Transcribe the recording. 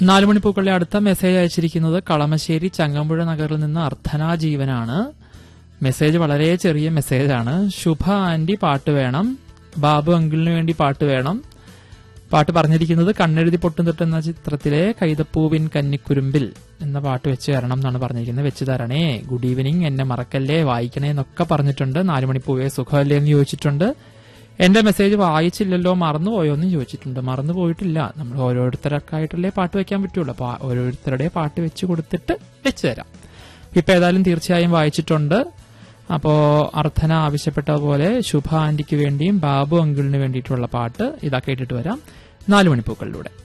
നാലുമണിപ്പൂക്കളുടെ അടുത്ത മെസ്സേജ് അയച്ചിരിക്കുന്നത് കളമശ്ശേരി ചങ്ങമ്പുഴ നഗറിൽ നിന്ന് അർത്ഥന ജീവനാണ് മെസ്സേജ് വളരെ ചെറിയ മെസ്സേജാണ് ശുഭ ആന്റി പാട്ട് വേണം ബാബു അങ്കിളിന് വേണ്ടി പാട്ട് വേണം പാട്ട് പറഞ്ഞിരിക്കുന്നത് കണ്ണെഴുതി പൊട്ടും തൊട്ട് എന്ന ചിത്രത്തിലെ കൈതപ്പൂവിൻ കന്നിക്കുരുമ്പിൽ എന്ന പാട്ട് വെച്ച് തരണം എന്നാണ് പറഞ്ഞിരിക്കുന്നത് വെച്ച് തരണേ ഗുഡ് ഈവനിങ് എന്നെ മറക്കല്ലേ വായിക്കണേ എന്നൊക്കെ പറഞ്ഞിട്ടുണ്ട് നാലുമണിപ്പൂവേ സുഖമല്ലേ എന്ന് ചോദിച്ചിട്ടുണ്ട് എന്റെ മെസ്സേജ് വായിച്ചില്ലല്ലോ മറന്നുപോയോ എന്ന് ചോദിച്ചിട്ടുണ്ട് മറന്നു പോയിട്ടില്ല നമ്മൾ ഓരോരുത്തർക്കായിട്ടല്ലേ പാട്ട് വെക്കാൻ പറ്റുള്ളൂ അപ്പൊ ആ ഓരോരുത്തരുടെ പാട്ട് വെച്ച് കൊടുത്തിട്ട് വെച്ച് തരാം ഇപ്പൊ ഏതായാലും തീർച്ചയായും വായിച്ചിട്ടുണ്ട് അപ്പോ അർത്ഥന ആവശ്യപ്പെട്ട പോലെ ശുഭ ആന്റിക്ക് വേണ്ടിയും ബാബു അങ്കിളിന് വേണ്ടിയിട്ടുള്ള പാട്ട് ഇതാ കേട്ടിട്ട് വരാം നാലു മണിപ്പൂക്കളിലൂടെ